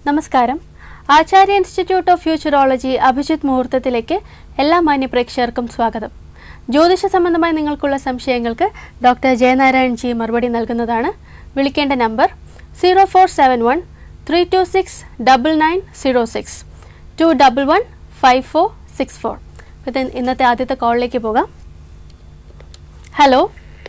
നമസ്കാരം Acharya institute of futurology Abhijith മുഹൂർത്തത്തിലേക്ക് എല്ലാ മാന്യ പ്രേക്ഷകർക്കും സ്വാഗതം ജ്യോതിഷ സംബന്ധമായി നിങ്ങൾക്കുള്ള സംശയങ്ങൾക്ക് ഡോക്ടർ ജയനാരായൺ ജി മറുപടി നൽകുന്നതാണ് വിളിക്കേണ്ട number zero four seven one three two six double nine zero six two double one five four six four ഇത് ഇന്നത്തെ ആദ്യത്തെ കോളിലേക്ക് പോകാം ഹലോ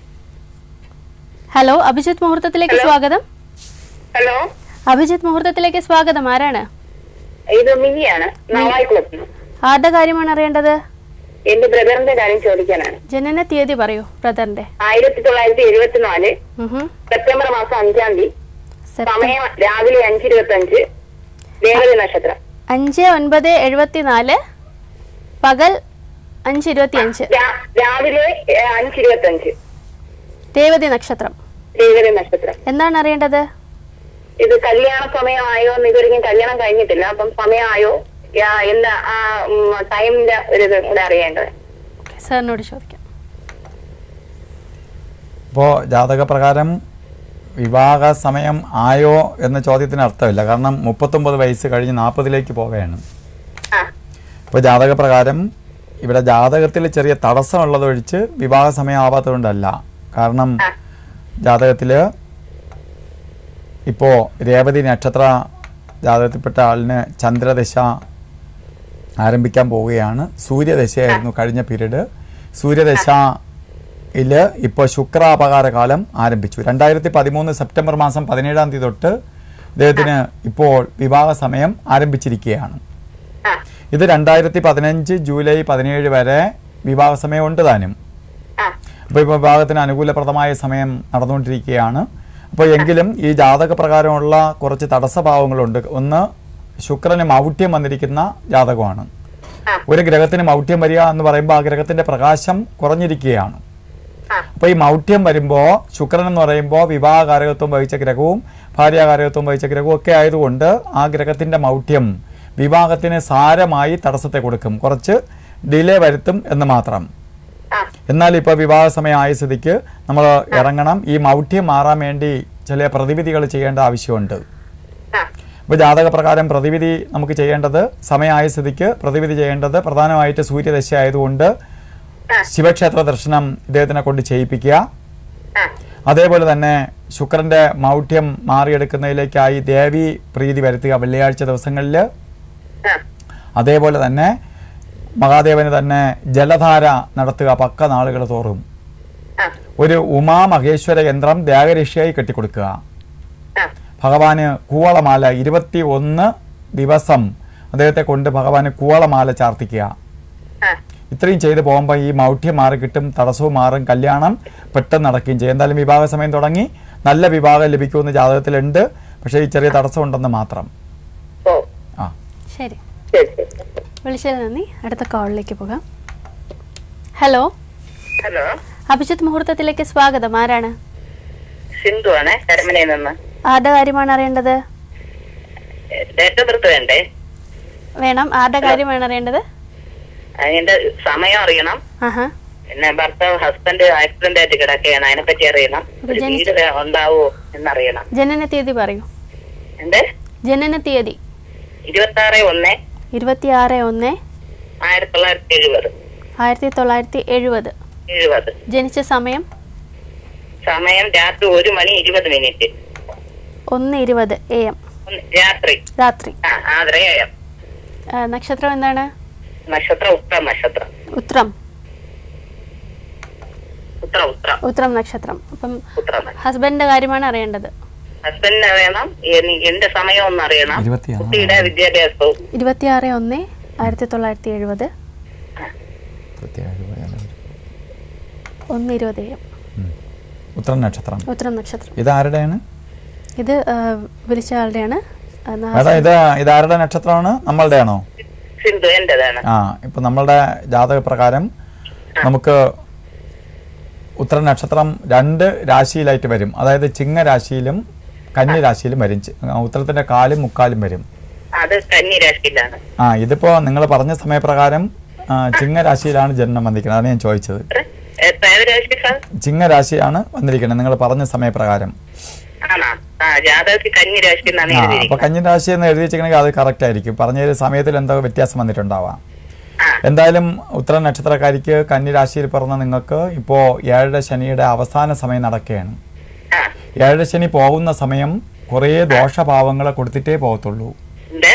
ഹലോ അഭിജിത്ത് മുഹൂർത്തത്തിലേക്ക് ഹലോ. സ്വാഗതം ഹലോ അഭിജിത്ത് മുഹൂർത്തത്തിലേക്ക് സ്വാഗതം ആരാണ് ഇത് മിനിയാണ് നാവായിക്കുളത്ത് ആരുടെ കാര്യമാണ് അറിയേണ്ടത് എന്റെ ബ്രദറിന്റെ കാര്യം ചോദിക്കാനാണ് ജനന തീയതി പറയൂ ബ്രദറിന്റെ ആയിരത്തി തൊള്ളായിരത്തി എഴുപത്തിനാല് ഉഹും. സെപ്റ്റംബർ മാസം അഞ്ചാം തീയതി സെപ്റ്റംബർ സമയം രാവിലെ അഞ്ച് ഇരുപത്തി അഞ്ച് രേവതി നക്ഷത്രം അഞ്ച് ഒൻപത് എഴുപത്തിനാല് പകൽ അഞ്ച് ഇരുപത്തി അഞ്ച് രാ- രാവിലെ ഏ, അഞ്ച് ഇരുപത്തി അഞ്ച് രേവതി നക്ഷത്രം രേവതി നക്ഷത്രം എന്താണ് അറിയേണ്ടത് ഇത് കല്യാണ സമയമായോ എന്ന് ഇതുവരെയും കല്യാണം കഴിഞ്ഞിട്ടില്ല അപ്പം സമയമായോ യാ- എന്താ ആ ഉം, ടൈമിന്റെ ഒരു ഇത് കൂടെ അറിയേണ്ടത് സാറിനോട് ചോദിക്കാം ഇപ്പോൾ ജാതകപ്രകാരം വിവാഹ സമയം ആയോ എന്ന ചോദ്യത്തിന് അർത്ഥമില്ല കാരണം മുപ്പത്തൊമ്പത് വയസ്സ് കഴിഞ്ഞ് നാൽപ്പതിലേക്ക് പോവുകയാണ് ആ ഇപ്പോൾ ജാതകപ്രകാരം ഇവിടെ ജാതകത്തിൽ ചെറിയ തടസ്സമുള്ളതൊഴിച്ച് വിവാഹ സമയം ആവാത്തതുകൊണ്ടല്ല കാരണം ആ. ജാതകത്തിൽ ഇപ്പോൾ രേവതി നക്ഷത്ര ജാതകത്തിൽപ്പെട്ട ആളിന് ചന്ദ്രദശ ആരംഭിക്കാൻ പോവുകയാണ് സൂര്യദശയായിരുന്നു കഴിഞ്ഞ പീരീഡ് സൂര്യദശയിൽ ഇപ്പോൾ ശുക്രാപകാര കാലം ആരംഭിച്ചു രണ്ടായിരത്തി പതിമൂന്ന് സെപ്റ്റംബർ മാസം പതിനേഴാം തീയതി തൊട്ട് ഇദ്ദേഹത്തിന് ഇപ്പോൾ വിവാഹ സമയം ആരംഭിച്ചിരിക്കുകയാണ് ആ ഇത് രണ്ടായിരത്തി പതിനഞ്ച് ജൂലൈ പതിനേഴ് വരെ വിവാഹ സമയം ഉണ്ട് താനും ആ അപ്പോൾ ഇപ്പോൾ വിവാഹത്തിന് അനുകൂലപ്രദമായ സമയം നടന്നുകൊണ്ടിരിക്കുകയാണ് അപ്പോൾ എങ്കിലും ഈ ജാതക പ്രകാരമുള്ള കുറച്ച് തടസ്സഭാവങ്ങളുണ്ട് ഒന്ന് ശുക്രന് മൗഢ്യം വന്നിരിക്കുന്ന ജാതകമാണ് ആ. ഒരു ഗ്രഹത്തിന് മൗഢ്യം വരിക എന്ന് പറയുമ്പോൾ ആ ഗ്രഹത്തിന്റെ പ്രകാശം കുറഞ്ഞിരിക്കുകയാണ് ആ. അപ്പോൾ ഈ മൗഢ്യം വരുമ്പോൾ ശുക്രൻ എന്ന് പറയുമ്പോൾ വിവാഹകാരകത്വം വഹിച്ച ഗ്രഹവും ഭാര്യാകാരകത്വം വഹിച്ച ഗ്രഹവും ഒക്കെ ആയതുകൊണ്ട് ആ ഗ്രഹത്തിന്റെ മൗഢ്യം വിവാഹത്തിന് സാരമായി തടസ്സത്തെ കൊടുക്കും കുറച്ച് ഡിലേ വരുത്തും എന്ന് മാത്രം ആ എന്നാൽ ഇപ്പോൾ വിവാഹ സമയം ആയ സ്ഥിതിക്ക് നമ്മൾ ഇറങ്ങണം ഈ മൗഢ്യം മാറാൻ വേണ്ടി ചില പ്രതിവിധികൾ ചെയ്യേണ്ട ആവശ്യമുണ്ട് ആ അപ്പോൾ ജാതകപ്രകാരം പ്രതിവിധി നമുക്ക് ചെയ്യേണ്ടത് സമയമായ സ്ഥിതിക്ക് പ്രതിവിധി ചെയ്യേണ്ടത് പ്രധാനമായിട്ട് സൂര്യദശ ആയതുകൊണ്ട് ശിവക്ഷേത്ര ദർശനം ഇദ്ദേഹത്തിനെ കൊണ്ട് ചെയ്യിപ്പിക്കുക ആ അതേപോലെ തന്നെ ശുക്രന്റെ മൗഢ്യം മാറിയെടുക്കുന്നതിലേക്കായി ദേവി പ്രീതി വരുത്തുക വെള്ളിയാഴ്ച ദിവസങ്ങളിൽ ആ അതേപോലെ തന്നെ മഹാദേവന് തന്നെ ജലധാര നടത്തുക പക്ക നാളുകൾ തോറും ആ ഒരു ഉമാമഹേശ്വര യന്ത്രം ത്യാഗരക്ഷയായി കെട്ടിക്കൊടുക്കുക ആ ഭഗവാന് കൂവളമാല ഇരുപത്തി ഒന്ന് ദിവസം അദ്ദേഹത്തെ കൊണ്ട് ഭഗവാന് കൂവളമാല ചാർത്തിക്കുക ആ ഇത്രയും ചെയ്ത് പോകുമ്പോൾ ഈ മൗഢ്യം മാറി കിട്ടും തടസ്സവും മാറും കല്യാണം പെട്ടെന്ന് നടക്കുകയും ചെയ്യും എന്തായാലും വിവാഹ സമയം തുടങ്ങി നല്ല വിവാഹം ലഭിക്കുമെന്ന് ജാതകത്തിലുണ്ട് പക്ഷേ ഈ ചെറിയ തടസ്സം ഉണ്ടെന്ന് മാത്രം ഓ ആ ശരി ശരി ശരി വിളിച്ചത് നന്ദി അടുത്ത കോളിലേക്ക് പോകാം ഹലോ ഹലോ അഭിജിത്ത് മുഹൂർത്തത്തിലേക്ക് സ്വാഗതം ആരാണ് സിന്ധു ആണ് കരമനയിൽ നിന്ന് ആരുടെ കാര്യമാണ് അറിയേണ്ടത് ഡേറ്റ് ഓഫ് ബർത്ത് വേണ്ടേ വേണം ആരുടെ കാര്യമാണ് അറിയേണ്ടത് അതിന്റെ സമയം അറിയണം ആഹാ പിന്നെ ഭർത്താവ് ഹസ്ബൻഡ് ആക്സിഡന്റ് ആയിട്ട് കിടക്കുകയാണ് അതിനെ പറ്റി അറിയണം ഒരു ജനിച്ച- വീട് വേ- ഉണ്ടാവോ എന്നറിയണം ജനന തീയതി പറയൂ എന്ത് ജനന തീയതി ഇരുപത്തി ആറ് ഒന്ന് ഇരുപത്തിയാറ് ഒന്ന് ആയിരത്തി തൊള്ളായിരത്തി എഴുപത് ആയിരത്തി തൊള്ളായിരത്തി എഴുപത് എഴുപത് ജനിച്ച സമയം സമയം രാത്രി ഒരു മണി ഇരുപത് മിനിറ്റ് ഒന്ന് ഇരുപത് എ എം ഒന്ന് രാത്രി രാത്രി ആ ആദ്രയം ആ, നക്ഷത്രം എന്താണ് നക്ഷത്രം ഉത്ര നക്ഷത്രം ഉത്രം ഉത്ര ഉത്ര ഉത്രം നക്ഷത്രം അപ്പം ഉത്ര ഹസ്ബൻഡിന്റെ കാര്യമാണ് അറിയേണ്ടത് ഹസ്ബൻഡിനെ അറിയണം എനി- എന്റെ സമയം ഒന്ന് അറിയണം ഇരുപത്തിയാറ്. കുട്ടിയുടെ വിദ്യാഭ്യാസവും ഇരുപത്തിയാറ് ഒന്ന് ആയിരത്തി തൊള്ളായിരത്തി എഴുപത് ഒന്ന് ഇരുപത് എ എം ഉത്തരം നക്ഷത്രം ഉത്രം നക്ഷത്രം ഇത് ആരുടെയാണ് ഇത് ആ, വിളിച്ച ആളുടെയാണ് ആ, ന- മേഡം ഇത് ഇത് ആരുടെ നക്ഷത്രമാണ് നമ്മളുടെയാണോ സിന്ധു എന്റേതാണ് ആ ഇപ്പൊ നമ്മളുടെ ജാതകപ്രകാരം നമുക്ക് ഉത്തര നക്ഷത്രം രണ്ട് രാശിയിലായിട്ട് വരും അതായത് ചിങ്ങ രാശിയിലും കന്നി രാശിയിലും വരും ചി- ആ, ഉത്തരത്തിന്റെ കാലും മുക്കാലും വരും അത് കന്നി രാശിയിലാണ് ആ ഇതിപ്പോ നിങ്ങൾ പറഞ്ഞ സമയപ്രകാരം ആ, ചിങ്ങ രാശിയിലാണ് ജനനം വന്നിരിക്കുന്നത് അതാണ് ഞാൻ ചോദിച്ചത് എത്ര ഏത് രാശി സാർ ചിങ്ങ രാശിയാണ് വന്നിരിക്കുന്നത് നിങ്ങൾ പറഞ്ഞ സമയപ്രകാരം ആണോ ആ ജാതകത്തിൽ കന്നി രാശി എന്നാണ് ആ അപ്പൊ എഴുതിയിരിക്കുന്നത് കഞ്ഞി രാശി എന്ന് എഴുതി വെച്ചിട്ടുണ്ടെങ്കിൽ അത് കറക്റ്റ് ആയിരിക്കും പറഞ്ഞ സമയത്തിൽ എന്തോ വ്യത്യാസം വന്നിട്ടുണ്ടാവാം ആ എന്തായാലും ഉത്തര നക്ഷത്രക്കാരിക്ക് കന്നി രാശിയിൽ പിറന്ന നിങ്ങൾക്ക് ഇപ്പോൾ ഏഴര ശനിയുടെ അവസാന സമയം നടക്കുകയാണ് ആ ഏഴര ശനി പോകുന്ന സമയം കുറേ ദോഷഭാവങ്ങളെ കൊടുത്തിട്ടേ പോകത്തുള്ളൂ ഉണ്ട്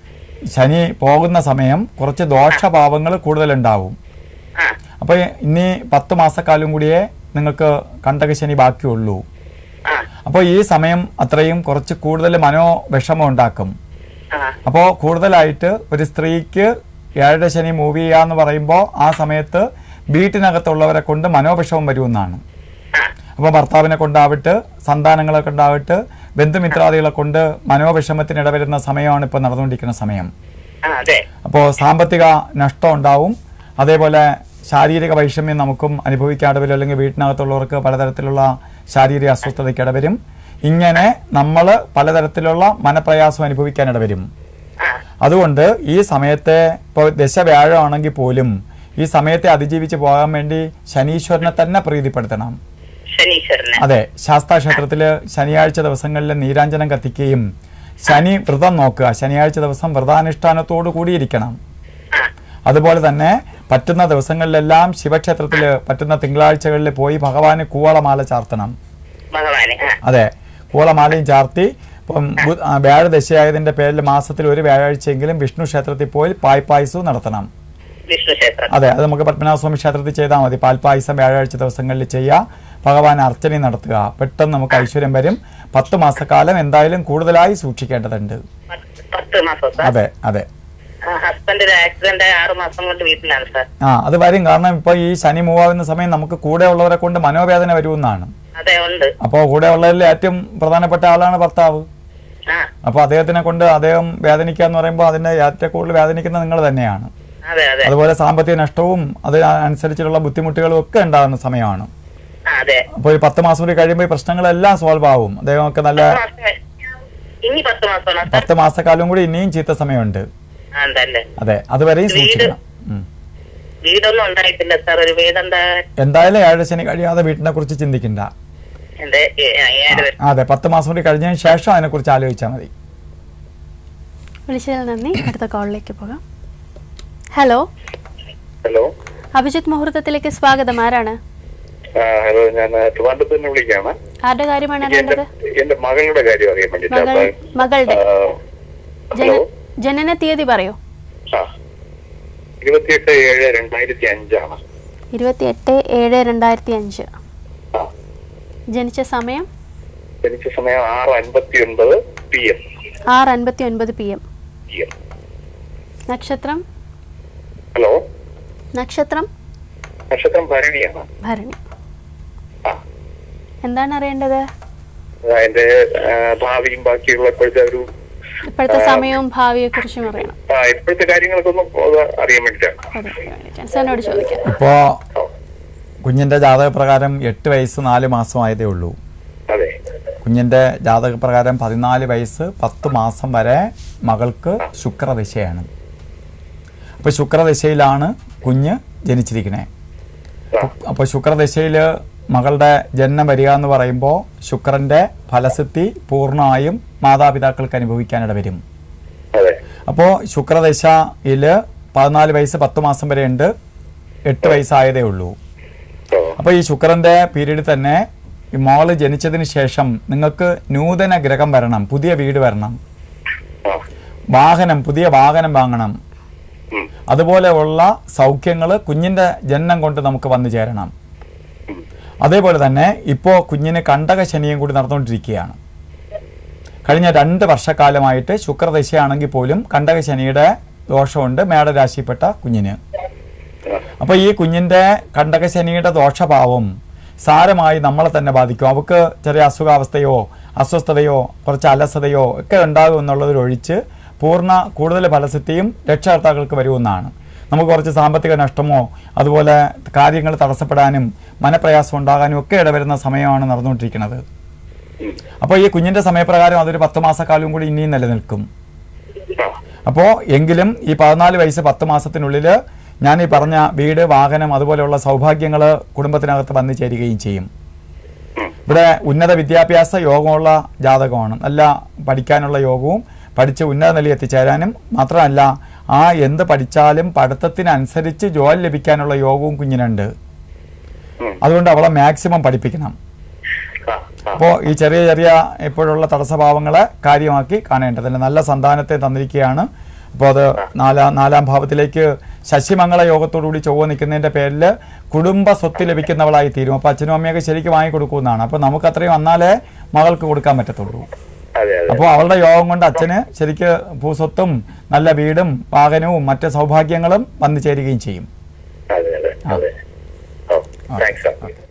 ശനി പോകുന്ന സമയം കുറച്ച് ദോഷഭാവങ്ങൾ കൂടുതലുണ്ടാവും ആ അപ്പോൾ ഇനി പത്ത് മാസക്കാലം കൂടിയേ നിങ്ങൾക്ക് കണ്ടക ശനി ബാക്കിയുള്ളൂ ആ അപ്പോൾ ഈ സമയം അത്രയും കുറച്ച് കൂടുതൽ മനോവിഷമം ഉണ്ടാക്കും ആ അപ്പോൾ കൂടുതലായിട്ട് ഒരു സ്ത്രീക്ക് ഏഴര ശനി മൂവ് ചെയ്യാന്ന് പറയുമ്പോൾ ആ സമയത്ത് വീട്ടിനകത്തുള്ളവരെ കൊണ്ട് മനോവിഷമം വരുമെന്നാണ് ആ അപ്പോൾ ഭർത്താവിനെ കൊണ്ടാവട്ടെ സന്താനങ്ങളെ കൊണ്ടാവട്ടെ ബന്ധുമിത്രാദികളെ കൊണ്ട് മനോവിഷമത്തിന് ഇടവരുന്ന സമയമാണ് ഇപ്പോൾ നടന്നുകൊണ്ടിരിക്കുന്ന സമയം ആ അതെ അപ്പോൾ സാമ്പത്തിക നഷ്ടം ഉണ്ടാവും അതേപോലെ ശാരീരിക വൈഷമ്യം നമുക്കും അനുഭവിക്കാൻ ഇടവരും അല്ലെങ്കിൽ വീട്ടിനകത്തുള്ളവർക്ക് പലതരത്തിലുള്ള ശാരീരിക അസ്വസ്ഥതയ്ക്ക് ഇടവരും ഇങ്ങനെ നമ്മൾ പലതരത്തിലുള്ള മനപ്രയാസം അനുഭവിക്കാൻ ഇടവരും ആ അതുകൊണ്ട് ഈ സമയത്തെ ഇപ്പോൾ ദശ വ്യാഴമാണെങ്കിൽ പോലും ഈ സമയത്തെ അതിജീവിച്ച് പോകാൻ വേണ്ടി ശനീശ്വരനെ തന്നെ പ്രീതിപ്പെടുത്തണം ശനീശ്വരന് അതെ ശാസ്താക്ഷേത്രത്തിൽ ശനിയാഴ്ച ദിവസങ്ങളിൽ നീരാഞ്ജനം കത്തിക്കുകയും ശനി വ്രതം നോക്കുക ശനിയാഴ്ച ദിവസം വ്രതാനുഷ്ഠാനത്തോടു കൂടിയിരിക്കണം ആ അതുപോലെ തന്നെ പറ്റുന്ന ദിവസങ്ങളിലെല്ലാം ശിവക്ഷേത്രത്തിൽ പറ്റുന്ന തിങ്കളാഴ്ചകളിൽ പോയി ഭഗവാന് കൂവളമാല ചാർത്തണം ഭഗവാന് ആ അതെ കൂവളമാലയും ചാർത്തി ഇപ്പം ബു- ആ, വ്യാഴദശയായതിന്റെ പേരിൽ മാസത്തിൽ ഒരു വ്യാഴാഴ്ചയെങ്കിലും വിഷ്ണു ക്ഷേത്രത്തിൽ പോയി പായ്പായസവും നടത്തണം വിഷ്ണു ക്ഷേത്രം അതെ അത് നമുക്ക് പത്മനാഭസ്വാമി ക്ഷേത്രത്തിൽ ചെയ്താൽ മതി പാൽപ്പായസം വ്യാഴാഴ്ച ദിവസങ്ങളിൽ ചെയ്യുക ഭഗവാൻ അർച്ചനയും നടത്തുക പെട്ടെന്ന് നമുക്ക് ഐശ്വര്യം വരും പത്ത് മാസക്കാലം എന്തായാലും കൂടുതലായി സൂക്ഷിക്കേണ്ടതുണ്ട് പത്ത് പത്ത് മാസം സാർ അതെ അതെ ഹസ്ബൻഡ് ഒരു ആക്സിഡന്റ് ആയി ആറ് മാസം കൊണ്ട് വീട്ടിലാണ് സാർ ആ അത് വരും കാരണം ഇപ്പോൾ ഈ ശനി മൂവാകുന്ന സമയം നമുക്ക് കൂടെ ഉള്ളവരെ കൊണ്ട് മനോവേദന വരുമെന്നാണ് അതെ ഉണ്ട് അപ്പോൾ കൂടെ ഉള്ളതിൽ ഏറ്റവും പ്രധാനപ്പെട്ട ആളാണ് ഭർത്താവ് ആ അപ്പോൾ അദ്ദേഹത്തിനെ കൊണ്ട് അദ്ദേഹം വേദനിക്കുക എന്ന് പറയുമ്പോൾ അതിന്റെ ഏറ്റവും കൂടുതൽ വേദനിക്കുന്ന നിങ്ങൾ തന്നെയാണ് അതെ അതെ അതുപോലെ സാമ്പത്തിക നഷ്ടവും അതിനനുസരിച്ചുള്ള ബുദ്ധിമുട്ടുകളും ഒക്കെ ഉണ്ടാകുന്ന സമയമാണ് ആ അതെ അപ്പോൾ ഈ പത്ത് മാസം കൂടി കഴിയുമ്പോൾ ഈ പ്രശ്നങ്ങളെല്ലാം സോൾവ് ആവും അദ്ദേഹമൊക്കെ നല്ല പത്ത് മാസം കഴി- ഇനി പത്ത് മാസമാണോ സാർ പത്ത് മാസക്കാലം കൂടി ഇനിയും ചീത്ത സമയമുണ്ട് ആ ഉണ്ടല്ലേ അതെ അതുവരെയും വീട്- സൂക്ഷിക്കണം ഉം. വീടൊന്നും ഉണ്ടായിട്ടില്ല സാർ ഒരു വീടെന്താ എന്തായാലും ഏഴ് ശനി കഴിയാതെ വീട്ടിനെ കുറിച്ച് ചിന്തിക്കണ്ട എന്റെ ഏ- ആ, ഏഴ് പേര് അതെ പത്ത് മാസം കൂടി കഴിഞ്ഞതിന് ശേഷം അതിനെക്കുറിച്ച് ആലോചിച്ചാൽ മതി വിളിച്ചതിൽ നന്ദി അടുത്ത കോളിലേക്ക് പോകാം ഹലോ ഹലോ അഭിജിത്ത് മുഹൂർത്തത്തിലേക്ക് സ്വാഗതം ആരാണ് ആ, ഹലോ ഞാൻ ട്രിവാൻഡ്രത്ത് നിന്ന് വിളിക്കാണ് ആരുടെ കാര്യമാണ് എനിക്ക് എന്റെ അറിയേണ്ടത് എന്റെ മകളുടെ കാര്യം അറിയാൻ വേണ്ടിട്ട് മകൾ മകളുടെ ജന ഹലോ ജനന തീയതി പറയൂ ആ ഇരുപത്തിയെട്ട് ഏഴ് രണ്ടായിരത്തി അഞ്ചാണ് ഇരുപത്തിയെട്ട് ഏഴ് രണ്ടായിരത്തി അഞ്ച് ആ ജനിച്ച സമയം ജനിച്ച സമയം ആറ് അൻപത്തി ഒൻപത് പി എം ആറ് അൻപത്തി ഒൻപത് പി എം പി എം നക്ഷത്രം ഹലോ നക്ഷത്രം നക്ഷത്രം ഭരണിയാണ് ഭരണി ആ എന്താണ് അറിയേണ്ടത് ആ, എന്റെ ആ, ഭാവിയും ബാക്കിയുള്ള ഇപ്പോഴത്തെ ഒരു ഇപ്പോഴത്തെ സമയവും ഭാവിയെ കുറിച്ചും അറിയണം ആ ഇപ്പോഴത്തെ കാര്യങ്ങളൊക്കെ ഒന്ന് ഒന്ന് അറിയാൻ വേണ്ടിയിട്ടാണ് അതിന് വേണ്ടിയിട്ടാണ് സാറിനോട് ചോദിക്കാം ഇപ്പോൾ കുഞ്ഞിന്റെ ജാതകപ്രകാരം എട്ട് വയസ്സ് നാല് മാസമായതേ ഉള്ളൂ അതെ കുഞ്ഞിന്റെ ജാതകപ്രകാരം പതിനാല് വയസ്സ് പത്ത് മാസം വരെ മകൾക്ക് ശുക്രദശയാണ് അപ്പോൾ ശുക്രദശയിലാണ് കുഞ്ഞ് ജനിച്ചിരിക്കുന്നത് ആ അപ്പോൾ ശുക്രദശയിൽ മകളുടെ ജനനം വരിക എന്ന് പറയുമ്പോൾ ശുക്രന്റെ ഫലസിദ്ധി പൂർണ്ണമായും മാതാപിതാക്കൾക്ക് അനുഭവിക്കാനിട വരും അതെ അപ്പോൾ ശുക്രദശയിൽ പതിനാല് വയസ്സ് പത്ത് മാസം വരെ ഉണ്ട് എട്ട് വയസ്സായതേ ഉള്ളൂ ഓ അപ്പോൾ ഈ ശുക്രന്റെ പീരീഡ് തന്നെ ഈ മോള് ജനിച്ചതിന് ശേഷം നിങ്ങൾക്ക് നൂതന ഗ്രഹം വരണം പുതിയ വീട് വരണം ആ വാഹനം പുതിയ വാഹനം വാങ്ങണം ഉം അതുപോലെയുള്ള സൗഖ്യങ്ങൾ കുഞ്ഞിന്റെ ജനനം കൊണ്ട് നമുക്ക് വന്നു ചേരണം അതേപോലെ തന്നെ ഇപ്പോൾ കുഞ്ഞിന് കണ്ടക ശനിയും കൂടി നടന്നുകൊണ്ടിരിക്കുകയാണ് കഴിഞ്ഞ രണ്ട് വർഷക്കാലമായിട്ട് ശുക്രദശയാണെങ്കിൽ പോലും കണ്ടക ശനിയുടെ ദോഷമുണ്ട് മേടരാശിപ്പെട്ട കുഞ്ഞിന് അപ്പോൾ ഈ കുഞ്ഞിന്റെ കണ്ടക ശനിയുടെ ദോഷഭാവം സാരമായി നമ്മളെ തന്നെ ബാധിക്കും അവക്ക് ചെറിയ അസുഖാവസ്ഥയോ അസ്വസ്ഥതയോ കുറച്ച് അലസതയോ ഒക്കെ ഉണ്ടാകും എന്നുള്ളതിലൊഴിച്ച് പൂർണ്ണ കൂടുതൽ ഫലസിദ്ധിയും രക്ഷകർത്താക്കൾക്ക് വരുമെന്നാണ് നമുക്ക് കുറച്ച് സാമ്പത്തിക നഷ്ടമോ അതുപോലെ കാര്യങ്ങൾ തടസ്സപ്പെടാനും മനപ്രയാസം ഉണ്ടാകാനും ഒക്കെ ഇടവരുന്ന സമയമാണ് നടന്നുകൊണ്ടിരിക്കുന്നത് അപ്പോൾ ഈ കുഞ്ഞിന്റെ സമയപ്രകാരം അതൊരു പത്ത് മാസക്കാലവും കൂടി ഇനിയും നിലനിൽക്കും ആ അപ്പോൾ എങ്കിലും ഈ പതിനാല് വയസ്സ് പത്ത് മാസത്തിനുള്ളിൽ ഞാൻ ഈ പറഞ്ഞ വീട് വാഹനം അതുപോലെയുള്ള സൗഭാഗ്യങ്ങൾ കുടുംബത്തിനകത്ത് വന്നു ചേരുകയും ചെയ്യും ഇവിടെ ഉന്നത വിദ്യാഭ്യാസ യോഗമുള്ള ജാതകമാണ് നല്ല പഠിക്കാനുള്ള യോഗവും പഠിച്ച് ഉന്നത നിലയിൽ എത്തിച്ചേരാനും മാത്രമല്ല ആ എന്ത് പഠിച്ചാലും പഠിത്തത്തിനനുസരിച്ച് ജോലി ലഭിക്കാനുള്ള യോഗവും കുഞ്ഞിനുണ്ട് ഉം. അതുകൊണ്ട് അവളെ മാക്സിമം പഠിപ്പിക്കണം ആ, ആ. അപ്പോൾ ഈ ചെറിയ ചെറിയ ഇപ്പോഴുള്ള തടസ്സഭാവങ്ങളെ കാര്യമാക്കി കാണേണ്ടതില്ല നല്ല സന്താനത്തെ തന്നിരിക്കുകയാണ് അപ്പോൾ അത് നാലാം നാലാം ഭാവത്തിലേക്ക് ശശിമംഗള യോഗത്തോടുകൂടി ചൊവ്വ നിൽക്കുന്നതിൻ്റെ പേരിൽ കുടുംബ സ്വത്ത് ലഭിക്കുന്നവളായി തീരും അപ്പോൾ അച്ഛനും അമ്മയൊക്കെ ശരിക്കും വാങ്ങിക്കൊടുക്കുന്നതാണ് അപ്പോൾ നമുക്ക് അത്രയും വന്നാലേ മകൾക്ക് കൊടുക്കാൻ പറ്റത്തുള്ളൂ അതെ അതെ അപ്പോൾ അവളുടെ യോഗം കൊണ്ട് അച്ഛന് ശരിക്ക് ഭൂസ്വത്തും നല്ല വീടും വാഹനവും മറ്റ് സൗഭാഗ്യങ്ങളും വന്നു ചേരുകയും ചെയ്യും അതെ അതെ അതെ ഓ താങ്ക്സ് ഓക്കെ